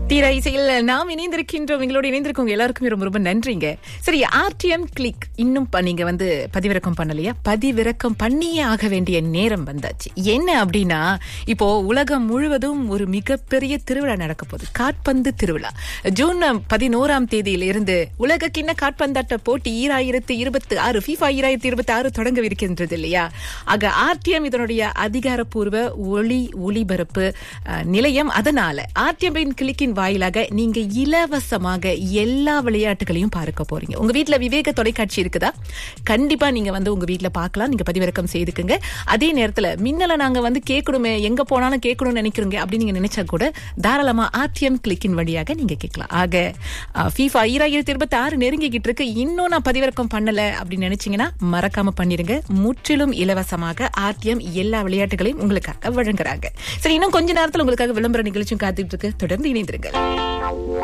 தீரா இசையில் நாம் இணைந்திருக்கின்றோம் எங்களோட இணைந்திருக்கவங்க எல்லாருக்குமே ரொம்ப ரொம்ப நன்றிங்க சரி ஆர்டிஎம் கிளிக் இன்னும் ப- நீங்க வந்து பதிவிறக்கம் பண்ணலையா பதிவிறக்கம் பண்ணியே ஆக வேண்டிய நேரம் வந்தாச்சு என்ன அப்படின்னா இப்போ உலகம் முழுவதும் ஒரு மிகப்பெரிய திருவிழா நடக்க போகுது காட்பந்து திருவிழா ஜூன் பதினோராம் தேதியில இருந்து உலக கிண்ண காட்பந்தாட்ட போட்டி ஈராயிரத்து இருபத்தி ஆறு FIFA ஈராயிரத்தி இருபத்தி ஆறு தொடங்கவிருக்கின்றது இல்லையா ஆக ஆர்டிஎம் இதனுடைய அதிகாரப்பூர்வ ஒளி ஒளிபரப்பு அஹ், நிலையம் அதனால ஆர்டிஎம் கிளிக்கின் வாயிலாக நீங்க இலவசமாக எல்லா விளையாட்டுகளையும் பார்க்க போறீங்க உங்க வீட்ல விவேக தொலைக்காட்சி இருக்குதா கண்டிப்பா நீங்க வந்து உங்க வீட்ல பார்க்கலாம் நீங்க பதிவிறக்கம் செய்துக்குங்க அதே நேரத்துல மின்னல நாங்க வந்து கேட்கணுமே எங்க போனாலும் கேட்கணும்னு நினைக்கிறோங்க அப்படின்னு நீங்க நினைச்சா கூட தாராளமா ஆர்டிஎம் கிளிக்கின் வழியாக நீங்க கேட்கலாம் ஆக ஃபீஃபா ஈராயிரத்தி இருபத்தி ஆறு நெருங்கிக்கிட்டு இருக்கு இன்னும் நான் பதிவிறக்கம் பண்ணல அப்படின்னு நினைச்சீங்கன்னா மறக்காம பண்ணிருங்க முற்றிலும் இலவசமாக ஆர்டிஎம் எல்லா விளையாட்டுகளையும் உங்களுக்காக வழங்குறாங்க சரி இன்னும் கொஞ்ச நேரத்துல உங்களுக்காக விளம்பர நிகழ்ச்சியும் காத்துட்டு இருக்கு தொடர்ந்து இணைந்திருங்க